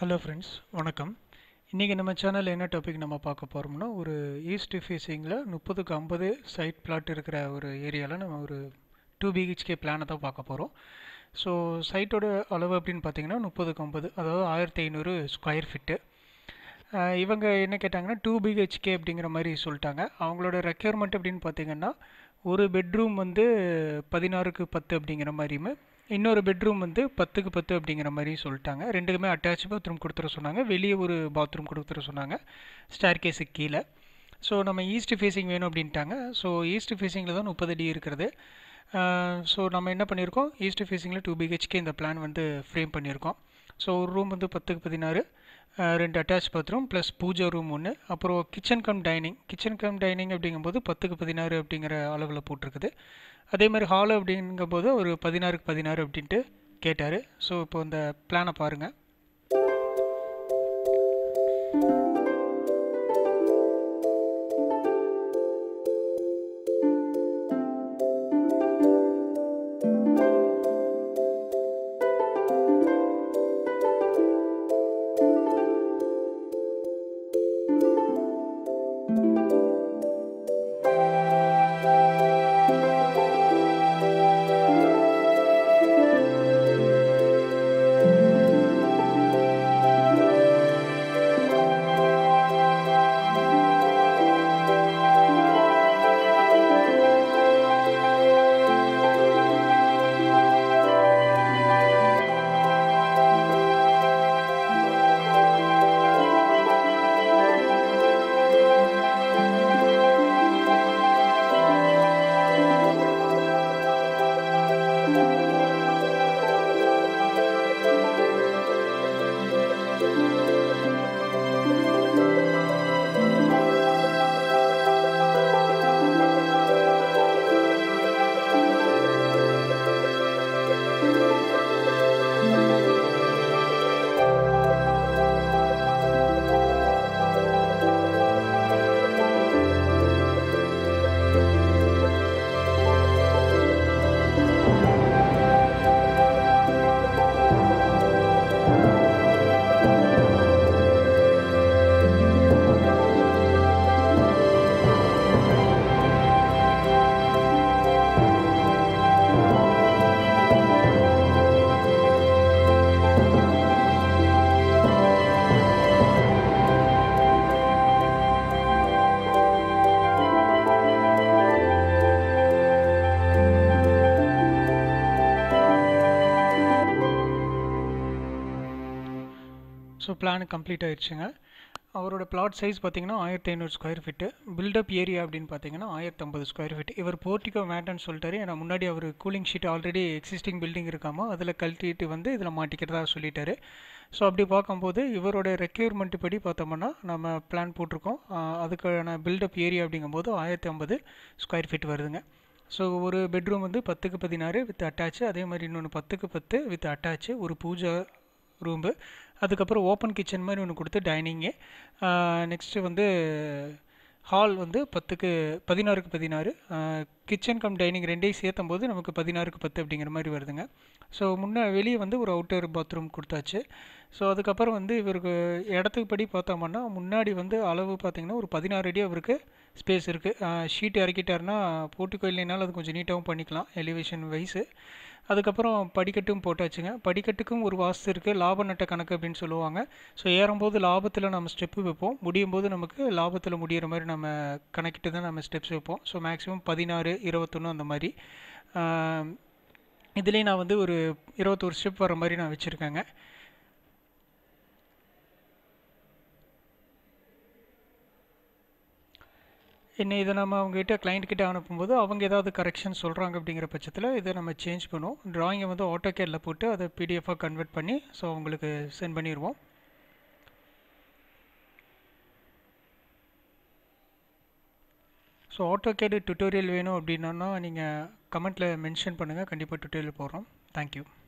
hello friends வணக்கம் இன்றைக்கி நம்ம சேனலில் என்ன டாபிக் நம்ம பார்க்க போகிறோம்னா ஒரு ஈஸ்ட் ஃபேஸிங்கில் முப்பதுக்கு ஐம்பது சைட் பிளாட் இருக்கிற ஒரு ஏரியாவில் நம்ம ஒரு டூ பிஹெச்கே பிளானை தான் பார்க்க போகிறோம் ஸோ சைட்டோட அளவு அப்படின்னு பார்த்தீங்கன்னா முப்பதுக்கு ஐம்பது அதாவது ஆயிரத்தி ஐநூறு ஸ்கொயர் ஃபிட்டு இவங்க என்ன கேட்டாங்கன்னா டூ பிஹெச்கே அப்படிங்கிற மாதிரி சொல்லிட்டாங்க அவங்களோட ரெக்யர்மெண்ட் அப்படின்னு பார்த்தீங்கன்னா ஒரு பெட்ரூம் வந்து பதினாறுக்கு பத்து அப்படிங்கிற மாதிரியுமே இன்னொரு பெட்ரூம் வந்து பத்துக்கு பத்து அப்படிங்கிற மாதிரி சொல்லிட்டாங்க ரெண்டுக்குமே அட்டாச் பாத்ரூம் கொடுத்துட சொன்னாங்க வெளியே ஒரு பாத்ரூம் கொடுத்துட சொன்னாங்க ஸ்டேர் கேஸுக்கு கீழே ஸோ நம்ம ஈஸ்ட் ஃபேஸிங் வேணும் அப்படின்ட்டாங்க ஸோ ஈஸ்ட் ஃபேஸிங்கில் தான் முப்பது அடி இருக்கிறது ஸோ நம்ம என்ன பண்ணியிருக்கோம் ஈஸ்ட் ஃபேஸிங்கில் டூ பிஹெச்கே இந்த பிளான் வந்து ஃப்ரேம் பண்ணியிருக்கோம் ஸோ ஒரு ரூம் வந்து பத்துக்கு பதினாறு ரெண்டு attach bathroom plus puja room ஒன்று அப்புறம் kitchen cum dining kitchen cum dining அப்படிங்கும்போது பத்துக்கு பதினாறு அப்படிங்கிற அளவில் போட்டிருக்குது அதே மாதிரி ஹால் அப்படிங்கும்போது ஒரு பதினாறுக்கு பதினாறு அப்படின்ட்டு கேட்டார் ஸோ இப்போ இந்த பிளானை பாருங்கள் ஸோ பிளான் கம்ப்ளீட் ஆயிடுச்சுங்க அவரோட பிளாட் சைஸ் பார்த்தீங்கன்னா ஆயிரத்தி ஐநூறு ஸ்கொயர் ஃபீட்டு பில்டப் ஏரியா அப்படின்னு பார்த்தீங்கன்னா ஆயிரத்தம்பது ஸ்கொயர் ஃபீட் இவர் போர்ட்டிகோ வேண்டான்னு சொல்லிட்டாரு ஏன்னா முன்னாடி அவர் cooling sheet already existing building இருக்காமோ அதில் கழட்டிட்டு வந்து இதில் மாட்டிக்கிறதா சொல்லிட்டாரு ஸோ அப்படி பார்க்கும்போது இவரோட ரெக்யர்மெண்ட் படி பார்த்தோம்னா நம்ம பிளான் போட்டிருக்கோம் அதுக்கான பில்டப் ஏரியா அப்படிங்கும்போது ஆயிரத்தி ஐம்பது ஸ்கொயர் ஃபீட் வருதுங்க ஸோ ஒரு பெட்ரூம் வந்து பத்துக்கு பதினாறு வித் அட்டாச்சு அதே மாதிரி இன்னொன்று பத்துக்கு பத்து வித் அட்டாச்சு ஒரு பூஜா ரூம்பு அதுக்கப்புறம் ஓப்பன் கிச்சன் மாதிரி ஒன்று கொடுத்து டைனிங்கு நெக்ஸ்ட்டு வந்து ஹால் வந்து பத்துக்கு பதினாறுக்கு பதினாறு கிச்சன் கம் டைனிங் ரெண்டையும் சேர்த்தும் போது நமக்கு பதினாறுக்கு பத்து அப்படிங்கிற மாதிரி வருதுங்க ஸோ முன்னே வெளியே வந்து ஒரு அவுட்டர் பாத்ரூம் கொடுத்தாச்சு ஸோ அதுக்கப்புறம் வந்து இவருக்கு இடத்துக்கு படி பார்த்தோம்னா முன்னாடி வந்து அளவு பார்த்திங்கன்னா ஒரு பதினாறு அடி அவருக்கு ஸ்பேஸ் இருக்குது ஷீட் இறக்கிட்டாருன்னா போட்டுக்கோ இல்லைனாலும் அது கொஞ்சம் நீட்டாகவும் பண்ணிக்கலாம் எலிவேஷன் வைஸு அதுக்கப்புறம் படிக்கட்டும் போட்டாச்சுங்க படிக்கட்டுக்கும் ஒரு வாஸ்து இருக்குது லாப நட்ட கணக்கு அப்படின்னு சொல்லுவாங்க ஸோ ஏறும்போது லாபத்தில் நம்ம ஸ்டெப்பு வைப்போம் முடியும் போது நமக்கு லாபத்தில் முடிகிற மாதிரி நம்ம கணக்கிட்டு தான் நம்ம ஸ்டெப்ஸ் வைப்போம் ஸோ மேக்ஸிமம் பதினாறு இருபத்தொன்று அந்த மாதிரி இதுலேயும் நான் வந்து ஒரு இருபத்தொரு ஸ்டெப் வர மாதிரி நான் வச்சுருக்கேங்க என்ன இதை நம்ம அவங்ககிட்ட கிளைண்ட்கிட்ட அனுப்பும்போது அவங்க ஏதாவது கரெக்ஷன் சொல்கிறாங்க அப்படிங்கிற பட்சத்தில் இதை நம்ம சேஞ்ச் பண்ணுவோம் ட்ராயிங்கை வந்து ஆட்டோ கேரில் போட்டு அதை பிடிஎஃபாக கன்வெர்ட் பண்ணி ஸோ அவங்களுக்கு சென்ட் பண்ணிடுவோம் ஸோ ஆட்டோ கேடு டுட்டோரியல் வேணும் அப்படின்னா நீங்கள் கமெண்ட்டில் மென்ஷன் பண்ணுங்கள் கண்டிப்பாக டுட்டோரியல் போடுறோம் தேங்க்யூ